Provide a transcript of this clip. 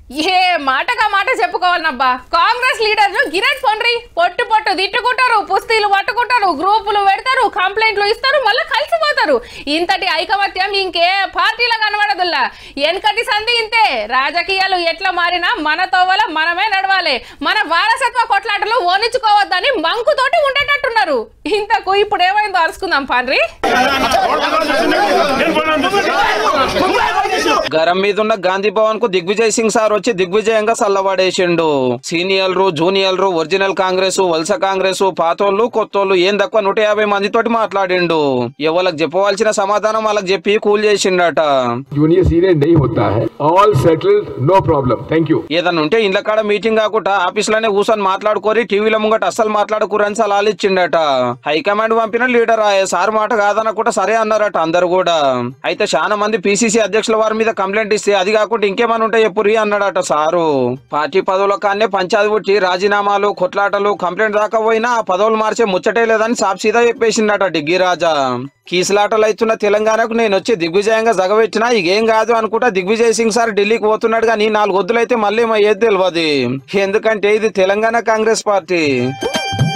ఏ మాటగా మాట చెప్పుకోవాలనబ్బా కాంగ్రెస్ లీడర్లు గిరెట్ పొండ్రి పొట్టు పొట్టు తిట్టుకుంటారు పుస్తీలు పట్టుకుంటారు గ్రూపులు పెడతారు కంప్లైంట్లు ఇస్తారు మళ్ళీ కలిసిపోతారు ఇంతటి ఐకమత్యం ఇంకే పార్టీలో కనబడదుల్లా వెనకటి సంధి ఇంతే రాజకీయాలు ఎట్లా మారినా మన తోవల మనమే నడవాలి మన వారసత్వ కొట్లాటలు ఓనించుకోవద్దని మంకుతోటి ఉండేటట్టున్నారు ఇంతకు ఇప్పుడు ఏమైందో అరుచుకుందాం పాండ్రి గరం మీద ఉన్న గాంధీ భవన్ కు దిగ్విజయ్ సింగ్ సార్ వచ్చి దిగ్విజయంగా సల్లవాడేసిండు సీనియర్లు జూనియర్లు ఒరిజినల్ కాంగ్రెస్ వలస కాంగ్రెస్ పాతోళ్ళు కొత్తోళ్ళు ఏం తక్కువ నూట యాభై మందితోటి మాట్లాడిండు ఎవరికి చెప్పవలసిన సమాధానం వాళ్ళకి చెప్పి కూల్ చేసిండట जूनियर सीनियर नहीं होता है all settled no problem thank you ఏదన్నా ఉంటే ఇండ్ల కాడ మీటింగ్ కాకుండా ఆఫీస్ లోనే కూర్చొని మాట్లాడుకోరి టీవీల ముంగట అస్సలు మాట్లాడుకోరని సలహాలు ఇచ్చిండట హైకమాండ్ పంపిన లీడర్ ఆ సార్ మాట కాదనకుండా సరే అన్నారట అందరు కూడా అయితే చాలా మంది పిసిసి అధ్యక్షుల వారి మీద కంప్లైంట్ ఇస్తే అది కాకుండా ఇంకేమైనా ఉంటాయి ఎప్పుడు అన్నాడట సారు పార్టీ పదవుల కానే పంచాయతీ పుట్టి రాజీనామాలు కొట్లాటలు కంప్లైంట్ దాకా పోయినా ఆ పదవులు మార్చే ముచ్చటే లేదని సాప్సీదా చెప్పేసిండట డిగ్గీ రాజా కీసులాటలు అవుతున్న తెలంగాణకు నేను వచ్చి దిగ్విజయంగా జగబెట్టినా ఇకేం కాదు అనుకుంటా దిగ్విజయ్ సింగ్ సార్ ఢిల్లీకి పోతున్నాడు కానీ నాలుగు వద్దులైతే మళ్ళీ మా ఏది తెలియదు ఎందుకంటే ఇది తెలంగాణ కాంగ్రెస్ పార్టీ